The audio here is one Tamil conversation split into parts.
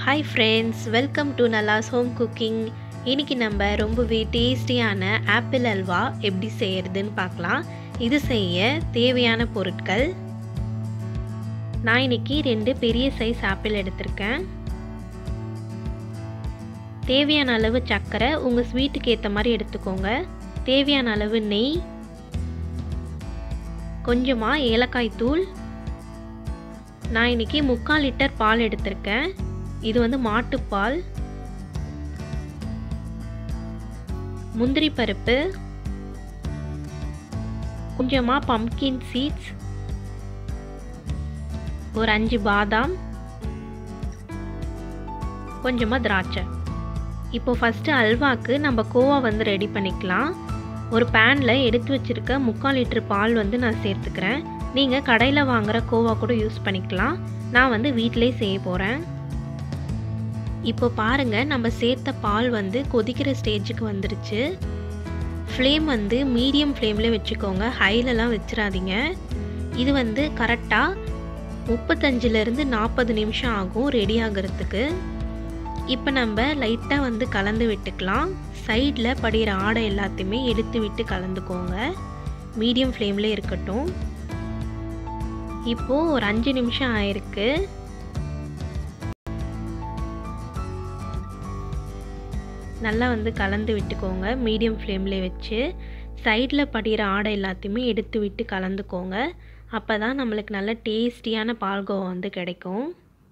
hi friends welcome to Nalla's home cooking இன்றைக்கி நம்ம ரொம்பவே டேஸ்டியான ஆப்பிள் அல்வா எப்படி செய்கிறதுன்னு பார்க்கலாம் இது செய்ய தேவையான பொருட்கள் நான் இன்னைக்கு ரெண்டு பெரிய சைஸ் ஆப்பிள் எடுத்திருக்கேன் தேவையான அளவு சர்க்கரை உங்கள் ஸ்வீட்டுக்கு ஏற்ற மாதிரி எடுத்துக்கோங்க தேவையான அளவு நெய் கொஞ்சமாக ஏலக்காய் தூள் நான் இன்றைக்கி முக்கால் லிட்டர் பால் எடுத்திருக்கேன் இது வந்து மாட்டுப்பால் முந்திரி பருப்பு கொஞ்சமாக பம்கின் சீட்ஸ் ஒரு அஞ்சு பாதாம் கொஞ்சமாக திராட்சை இப்போ ஃபஸ்ட்டு அல்வாக்கு நம்ம கோவா வந்து ரெடி பண்ணிக்கலாம் ஒரு பேனில் எடுத்து வச்சுருக்க முக்கால் லிட்டர் பால் வந்து நான் சேர்த்துக்கிறேன் நீங்கள் கடையில் வாங்குகிற கோவா கூட யூஸ் பண்ணிக்கலாம் நான் வந்து வீட்டிலே செய்ய போகிறேன் இப்போ பாருங்கள் நம்ம சேர்த்த பால் வந்து கொதிக்கிற ஸ்டேஜுக்கு வந்துருச்சு ஃப்ளேம் வந்து மீடியம் ஃப்ளேமில் வச்சுக்கோங்க ஹைலலாம் வச்சிடாதீங்க இது வந்து கரெக்டாக முப்பத்தஞ்சிலேருந்து நாற்பது நிமிஷம் ஆகும் ரெடி ஆகிறதுக்கு இப்போ நம்ம லைட்டாக வந்து கலந்து விட்டுக்கலாம் சைடில் படிகிற ஆடை எல்லாத்தையுமே எடுத்து விட்டு கலந்துக்கோங்க மீடியம் ஃப்ளேமில் இருக்கட்டும் இப்போது ஒரு அஞ்சு நிமிஷம் ஆயிருக்கு நல்லா வந்து கலந்து விட்டுக்கோங்க மீடியம் ஃப்ளேமில் வச்சு சைடில் படிகிற ஆடை எல்லாத்தையுமே எடுத்து விட்டு கலந்துக்கோங்க அப்போ தான் நம்மளுக்கு நல்ல டேஸ்டியான பால்கோவா வந்து கிடைக்கும்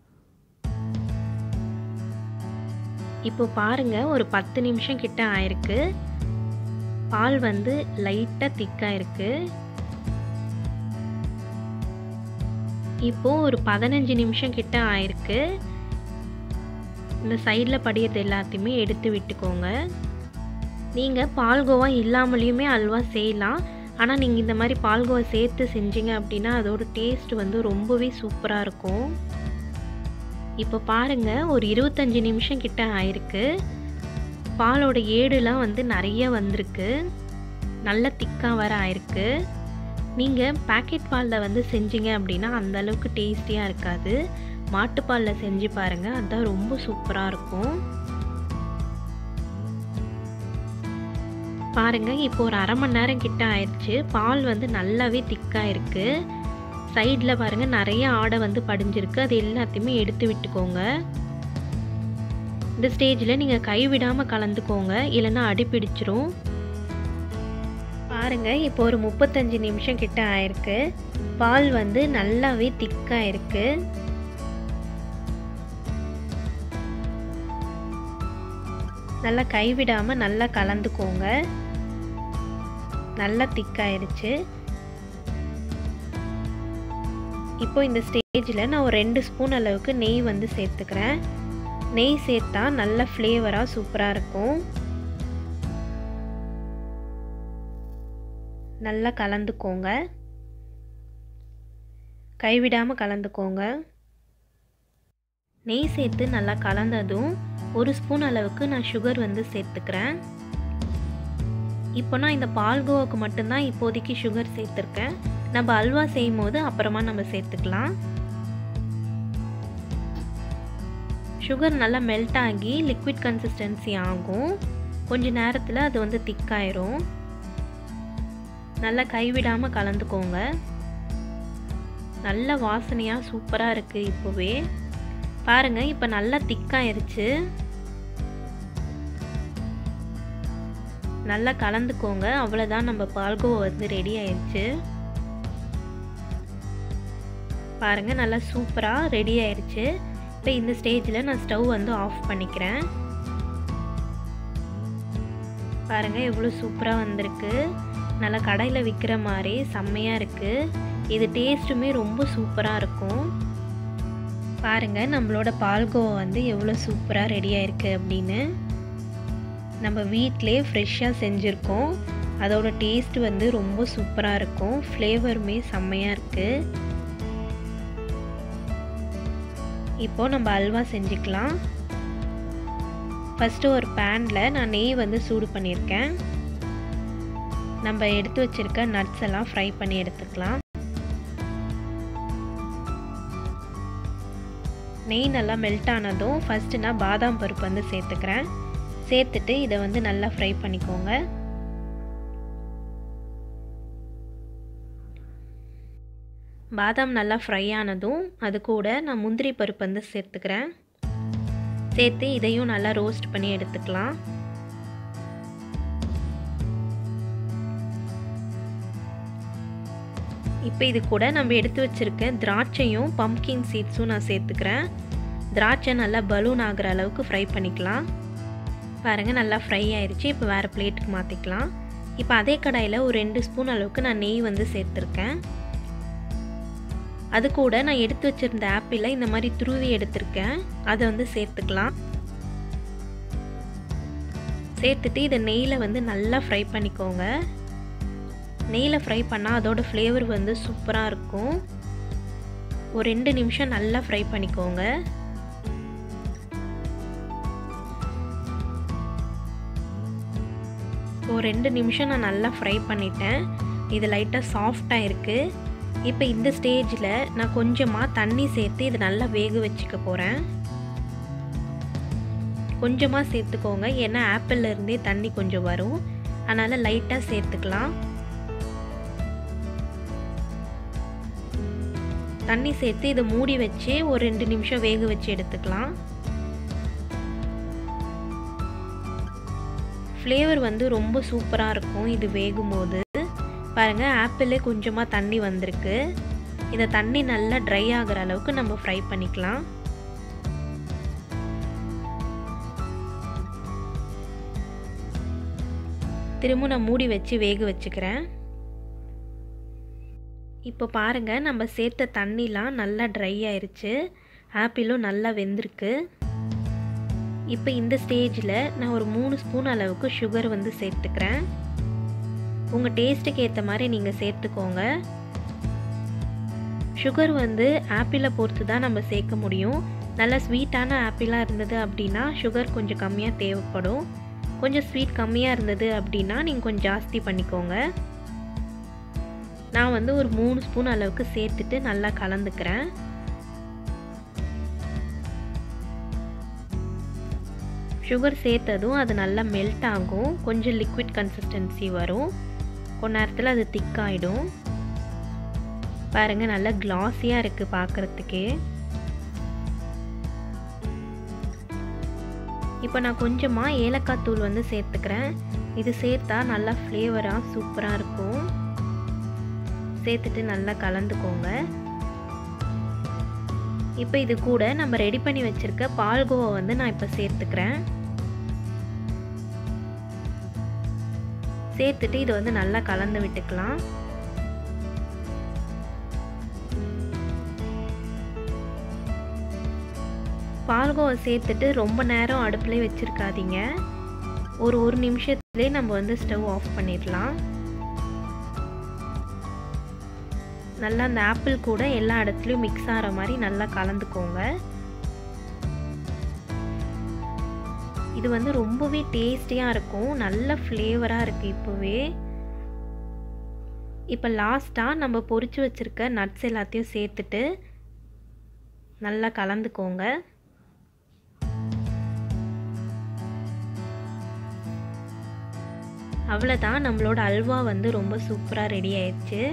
இப்போ பாருங்கள் ஒரு பத்து நிமிஷம் கிட்ட ஆயிருக்கு பால் வந்து லைட்டாக திக்காக இருக்குது இப்போது ஒரு பதினஞ்சு நிமிஷம் கிட்ட ஆயிருக்கு இந்த சைடில் படியது எல்லாத்தையுமே எடுத்து விட்டுக்கோங்க நீங்கள் பால்கோவா இல்லாமலேயுமே அல்வா செய்யலாம் ஆனால் நீங்கள் இந்த மாதிரி பால்கோவா சேர்த்து செஞ்சீங்க அப்படின்னா அதோட டேஸ்ட் வந்து ரொம்பவே சூப்பராக இருக்கும் இப்போ பாருங்கள் ஒரு இருபத்தஞ்சி நிமிஷம் கிட்ட ஆயிருக்கு பாலோட ஏடுலாம் வந்து நிறைய வந்திருக்கு நல்ல திக்காக வர ஆயிருக்கு நீங்கள் பேக்கெட் பாலில் வந்து செஞ்சீங்க அப்படின்னா அந்த அளவுக்கு டேஸ்டியாக இருக்காது மாட்டுப்பாலில் செஞ்சு பாருங்கள் அதுதான் ரொம்ப சூப்பராக இருக்கும் பாருங்கள் இப்போ ஒரு அரை மணி நேரம் கிட்ட ஆயிடுச்சு பால் வந்து நல்லாவே திக்காக இருக்குது சைடில் பாருங்கள் நிறைய ஆடை வந்து படிஞ்சிருக்கு அது எல்லாத்தையுமே எடுத்து விட்டுக்கோங்க இந்த ஸ்டேஜில் நீங்கள் கைவிடாமல் கலந்துக்கோங்க இல்லைன்னா அடிப்பிடிச்சிரும் பாருங்கள் இப்போ ஒரு முப்பத்தஞ்சு நிமிஷம் கிட்ட ஆயிருக்கு பால் வந்து நல்லாவே திக்காக இருக்குது நல்லா கைவிடாமல் நல்லா கலந்துக்கோங்க நல்லா திக்காயிருச்சு இப்போ இந்த ஸ்டேஜில் நான் ஒரு ரெண்டு ஸ்பூன் அளவுக்கு நெய் வந்து சேர்த்துக்கிறேன் நெய் சேர்த்தா நல்ல ஃப்ளேவராக சூப்பராக இருக்கும் நல்லா கலந்துக்கோங்க கைவிடாமல் கலந்துக்கோங்க நெய் சேர்த்து நல்லா கலந்ததும் ஒரு ஸ்பூன் அளவுக்கு நான் சுகர் வந்து சேர்த்துக்கிறேன் இப்போ நான் இந்த பால்கோவாக்கு மட்டும்தான் இப்போதைக்கு சுகர் சேர்த்துருக்கேன் நம்ம அல்வா செய்யும் போது அப்புறமா நம்ம சேர்த்துக்கலாம் சுகர் நல்லா மெல்ட் ஆகி லிக்விட் கன்சிஸ்டன்சி ஆகும் கொஞ்ச நேரத்தில் அது வந்து திக்காயிரும் நல்லா கைவிடாமல் கலந்துக்கோங்க நல்ல வாசனையாக சூப்பராக இருக்குது இப்போவே பாருங்கள் இப்போ நல்லா திக்காயிருச்சு நல்லா கலந்துக்கோங்க அவ்வளோதான் நம்ம பால்கோவா வந்து ரெடி ஆயிடுச்சு பாருங்கள் நல்லா சூப்பராக ரெடி ஆயிடுச்சு இப்போ இந்த ஸ்டேஜில் நான் ஸ்டவ் வந்து ஆஃப் பண்ணிக்கிறேன் பாருங்கள் எவ்வளோ சூப்பராக வந்திருக்கு நல்லா கடையில் விற்கிற மாதிரி செம்மையாக இருக்குது இது டேஸ்ட்டுமே ரொம்ப சூப்பராக இருக்கும் பாருங்கள் நம்மளோட பால்கோவா வந்து எவ்வளோ சூப்பராக ரெடி ஆயிருக்கு அப்படின்னு நம்ம வீட்டிலே ஃப்ரெஷ்ஷாக செஞ்சுருக்கோம் அதோட டேஸ்ட் வந்து ரொம்ப சூப்பராக இருக்கும் ஃப்ளேவருமே செம்மையாக இருக்குது இப்போ நம்ம அல்வா செஞ்சுக்கலாம் ஃபஸ்ட்டு ஒரு பேனில் நான் நெய் வந்து சூடு பண்ணியிருக்கேன் நம்ம எடுத்து வச்சுருக்க நட்ஸ் எல்லாம் ஃப்ரை பண்ணி எடுத்துக்கலாம் நெய் நல்லா மெல்ட் ஆனதும் ஃபஸ்ட்டு நான் பாதாம் பருப்பு வந்து சேர்த்துக்கிறேன் சேர்த்துட்டு இதை வந்து நல்லா ஃப்ரை பண்ணிக்கோங்க பாதாம் நல்லா ஃப்ரை ஆனதும் அது கூட நான் முந்திரி பருப்பு வந்து சேர்த்துக்கிறேன் சேர்த்து இதையும் நல்லா ரோஸ்ட் பண்ணி எடுத்துக்கலாம் இப்போ இது கூட நம்ம எடுத்து வச்சுருக்க திராட்சையும் பம்கின் சீட்ஸும் நான் சேர்த்துக்கிறேன் திராட்சை நல்லா பலூன் ஆகிற அளவுக்கு ஃப்ரை பண்ணிக்கலாம் பாருங்கள் நல்லா ஃப்ரை ஆயிடுச்சு இப்போ வேறு பிளேட்டுக்கு மாற்றிக்கலாம் இப்போ அதே கடாயில் ஒரு ரெண்டு ஸ்பூன் அளவுக்கு நான் நெய் வந்து சேர்த்துருக்கேன் அது கூட நான் எடுத்து வச்சுருந்த ஆப்பிளை இந்த மாதிரி துருவி எடுத்திருக்கேன் அதை வந்து சேர்த்துக்கலாம் சேர்த்துட்டு இதை நெய்யில் வந்து நல்லா ஃப்ரை பண்ணிக்கோங்க நெய்யில் ஃப்ரை பண்ணால் அதோடய ஃப்ளேவர் வந்து சூப்பராக இருக்கும் ஒரு ரெண்டு நிமிஷம் நல்லா ஃப்ரை பண்ணிக்கோங்க ஒரு ரெண்டு நிமிஷம் நான் நல்லா ஃப்ரை பண்ணிட்டேன் இது லைட்டாக சாஃப்டாக இருக்குது இப்போ இந்த ஸ்டேஜில் நான் கொஞ்சமாக தண்ணி சேர்த்து இது நல்லா வேக வச்சுக்க போகிறேன் கொஞ்சமாக சேர்த்துக்கோங்க ஏன்னா ஆப்பிள்லேருந்தே தண்ணி கொஞ்சம் வரும் அதனால் லைட்டாக சேர்த்துக்கலாம் தண்ணி சேர்த்து இதை மூடி வச்சு ஒரு ரெண்டு நிமிஷம் வேக வச்சு எடுத்துக்கலாம் ஃப்ளேவர் வந்து ரொம்ப சூப்பராக இருக்கும் இது வேகும் போது பாருங்கள் ஆப்பிளே கொஞ்சமாக தண்ணி வந்திருக்கு இந்த தண்ணி நல்லா ட்ரை ஆகிற அளவுக்கு நம்ம ஃப்ரை பண்ணிக்கலாம் திரும்ப நான் மூடி வச்சு வேக வச்சுக்கிறேன் இப்போ பாருங்கள் நம்ம சேர்த்த தண்ணிலாம் நல்லா ட்ரை ஆயிடுச்சு ஆப்பிளும் நல்லா வெந்திருக்கு இப்போ இந்த ஸ்டேஜில் நான் ஒரு மூணு ஸ்பூன் அளவுக்கு சுகர் வந்து சேர்த்துக்கிறேன் உங்கள் டேஸ்ட்டுக்கு ஏற்ற மாதிரி நீங்கள் சேர்த்துக்கோங்க சுகர் வந்து ஆப்பிளை பொறுத்து தான் நம்ம சேர்க்க முடியும் நல்ல ஸ்வீட்டான ஆப்பிளாக இருந்தது அப்படின்னா சுகர் கொஞ்சம் கம்மியாக தேவைப்படும் கொஞ்சம் ஸ்வீட் கம்மியாக இருந்தது அப்படின்னா நீங்கள் கொஞ்சம் ஜாஸ்தி பண்ணிக்கோங்க நான் வந்து ஒரு மூணு ஸ்பூன் அளவுக்கு சேர்த்துட்டு நல்லா கலந்துக்கிறேன் சுகர் சேர்த்ததும் அது நல்லா மெல்ட் ஆகும் கொஞ்சம் லிக்விட் கன்சிஸ்டன்சி வரும் கொஞ்ச நேரத்தில் அது திக்காயிடும் பாருங்கள் நல்லா கிளாஸியாக இருக்குது பார்க்குறதுக்கே இப்போ நான் கொஞ்சமாக ஏலக்காய் தூள் வந்து சேர்த்துக்கிறேன் இது சேர்த்தா நல்லா ஃப்ளேவராக சூப்பராக இருக்கும் சேர்த்துட்டு நல்லா கலந்துக்கோங்க இப்போ இது கூட நம்ம ரெடி பண்ணி வச்சுருக்க பால்கோவா வந்து நான் இப்போ சேர்த்துக்கிறேன் சேர்த்துட்டு இது வந்து நல்லா கலந்து விட்டுக்கலாம் பால்கோவா சேர்த்துட்டு ரொம்ப நேரம் அடுப்புலேயே வச்சுருக்காதீங்க ஒரு ஒரு நிமிஷத்துலேயே நம்ம வந்து ஸ்டவ் ஆஃப் பண்ணிடலாம் நல்லா அந்த ஆப்பிள் கூட எல்லா இடத்துலையும் மிக்ஸ் ஆகிற மாதிரி நல்லா கலந்துக்கோங்க இது வந்து ரொம்பவே டேஸ்டியாக இருக்கும் நல்ல ஃப்ளேவராக இருக்குது இப்போவே இப்போ லாஸ்ட்டாக நம்ம பொரிச்சு வச்சுருக்க நட்ஸ் எல்லாத்தையும் சேர்த்துட்டு நல்லா கலந்துக்கோங்க அவ்வளோதான் நம்மளோட அல்வா வந்து ரொம்ப சூப்பராக ரெடி ஆயிடுச்சு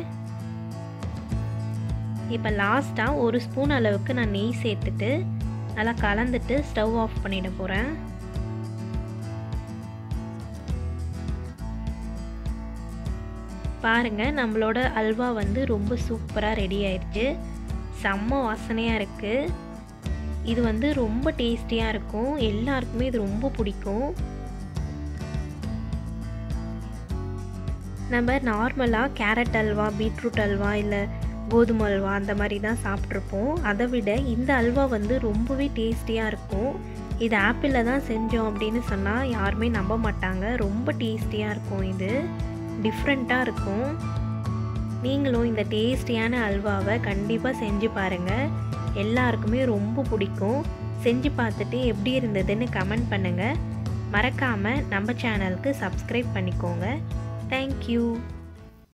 இப்போ லாஸ்ட்டாக ஒரு ஸ்பூன் அளவுக்கு நான் நெய் சேர்த்துட்டு நல்லா கலந்துட்டு ஸ்டவ் ஆஃப் பண்ணிட போகிறேன் பாருங்கள் நம்மளோட அல்வா வந்து ரொம்ப சூப்பராக ரெடி ஆயிடுச்சு செம்ம வாசனையாக இருக்குது இது வந்து ரொம்ப டேஸ்டியாக இருக்கும் எல்லாருக்குமே இது ரொம்ப பிடிக்கும் நம்ம நார்மலாக கேரட் அல்வா பீட்ரூட் அல்வா இல்லை கோதுமை அல்வா அந்த மாதிரி தான் சாப்பிட்ருப்போம் அதை விட இந்த அல்வா வந்து ரொம்பவே டேஸ்டியாக இருக்கும் இது ஆப்பிளில் தான் செஞ்சோம் அப்படின்னு சொன்னால் யாருமே நம்ப மாட்டாங்க ரொம்ப டேஸ்டியாக இருக்கும் இது டிஃப்ரெண்ட்டாக இருக்கும் நீங்களும் இந்த டேஸ்டியான அல்வாவை கண்டிப்பாக செஞ்சு பாருங்கள் எல்லாருக்குமே ரொம்ப பிடிக்கும் செஞ்சு பார்த்துட்டு எப்படி இருந்ததுன்னு கமெண்ட் பண்ணுங்கள் மறக்காமல் நம்ம சேனலுக்கு சப்ஸ்கிரைப் பண்ணிக்கோங்க தேங்க்யூ